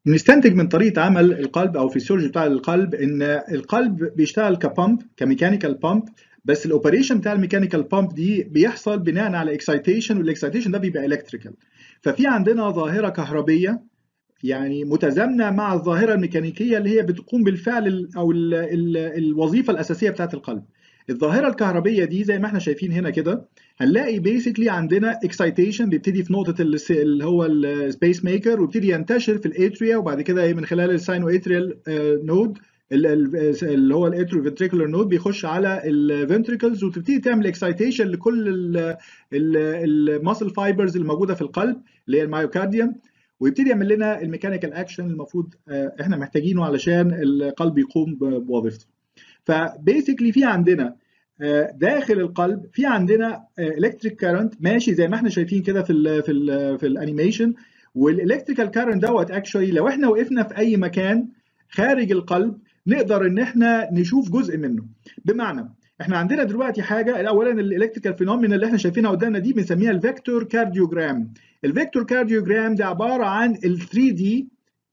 نستنتج من طريقه عمل القلب او الفسيولوجي بتاع القلب ان القلب بيشتغل كبامب كميكانيكال بامب بس الاوبريشن بتاع الميكانيكال بامب دي بيحصل بناء على اكسايتيشن والاكسايتيشن ده بيبقى الكتريكال ففي عندنا ظاهره كهربيه يعني متزامنه مع الظاهره الميكانيكيه اللي هي بتقوم بالفعل او ال ال الوظيفه الاساسيه بتاعه القلب الظاهره الكهربيه دي زي ما احنا شايفين هنا كده هنلاقي بيسكلي عندنا اكسايتيشن بيبتدي في نقطه اللي هو السبيس ميكر ويبتدي ينتشر في الاتريا وبعد كده من خلال الساينو اتريال نود اللي هو الاترو فنتريكولار نود بيخش على الفنتريكلز وتبتدي تعمل اكسايتيشن لكل الماسل فايبرز اللي موجوده في القلب اللي هي المايوكارديوم ويبتدي يعمل لنا الميكانيكال اكشن المفروض احنا محتاجينه علشان القلب يقوم بوظيفته فبيسكلي في عندنا داخل القلب في عندنا الكتريك كارنت ماشي زي ما احنا شايفين كده في ال في ال في الانيميشن والالكتريكال كارنت دوت اكشولي لو احنا وقفنا في اي مكان خارج القلب نقدر ان احنا نشوف جزء منه بمعنى احنا عندنا دلوقتي حاجه اولا الالكتريكال فينومينا اللي احنا شايفينها قدامنا دي بنسميها الفيكتور كارديوجرام الفيكتور كارديوجرام ده عباره عن ال 3 دي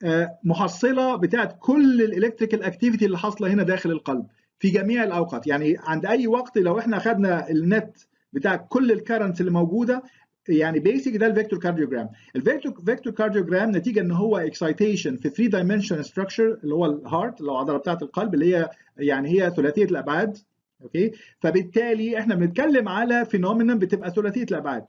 محصله بتاعت كل الالكتريكال اكتيفيتي اللي حاصله هنا داخل القلب في جميع الاوقات يعني عند اي وقت لو احنا خدنا النت بتاع كل الكرنتس اللي موجوده يعني بيسك ده الفيكتور كارديوجرام الفيكتور فيكتور كارديوجرام نتيجه ان هو اكسايتيشن في 3 دايمنشن ستراكشر اللي هو الهارت اللي هو العضله بتاعه القلب اللي هي يعني هي ثلاثيه الابعاد اوكي فبالتالي احنا بنتكلم على فينومينا بتبقى ثلاثيه الابعاد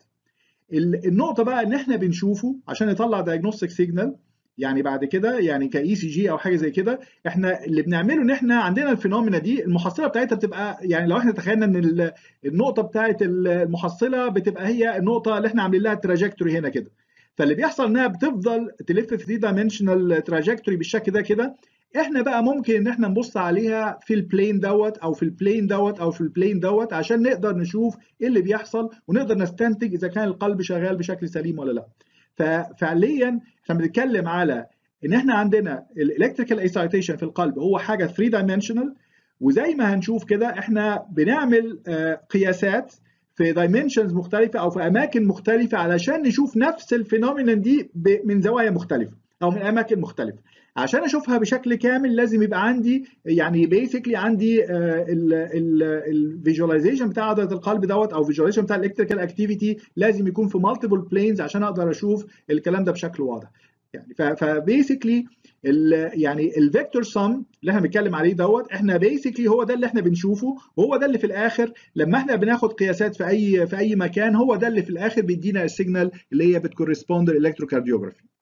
النقطه بقى ان احنا بنشوفه عشان نطلع دايجنوستيك سيجنال يعني بعد كده يعني كاي سي جي او حاجه زي كده احنا اللي بنعمله ان احنا عندنا الفينومينا دي المحصله بتاعتها بتبقى يعني لو احنا تخيلنا ان النقطه بتاعت المحصله بتبقى هي النقطه اللي احنا عاملين لها تراجكتوري هنا كده فاللي بيحصل انها بتفضل تلف في 3 دايمنشنال تراجكتوري بالشكل ده كده احنا بقى ممكن ان احنا نبص عليها في البلين دوت او في البلين دوت او في البلين دوت عشان نقدر نشوف ايه اللي بيحصل ونقدر نستنتج اذا كان القلب شغال بشكل سليم ولا لا ففعليا احنا بنتكلم على ان احنا عندنا الالكتريكال اكسايتيشن في القلب هو حاجه 3 دايمنشنال وزي ما هنشوف كده احنا بنعمل قياسات في دايمنشنز مختلفه او في اماكن مختلفه علشان نشوف نفس الفينومينال دي من زوايا مختلفه او من اماكن مختلفه عشان اشوفها بشكل كامل لازم يبقى عندي يعني بيسكلي عندي الفيجواليزيشن بتاع عضله القلب دوت او فيجواليزيشن بتاع الالكتريكال اكتيفيتي لازم يكون في مالتيبل بلينز عشان اقدر اشوف الكلام ده بشكل واضح يعني فبيسكلي يعني الفيكتور سم اللي احنا بنتكلم عليه دوت احنا بيسكلي هو ده اللي احنا بنشوفه وهو ده اللي في الاخر لما احنا بناخد قياسات في اي في اي مكان هو ده اللي في الاخر بيدينا السيجنال اللي هي بتكورسبوند الالكتروكارديوجرافي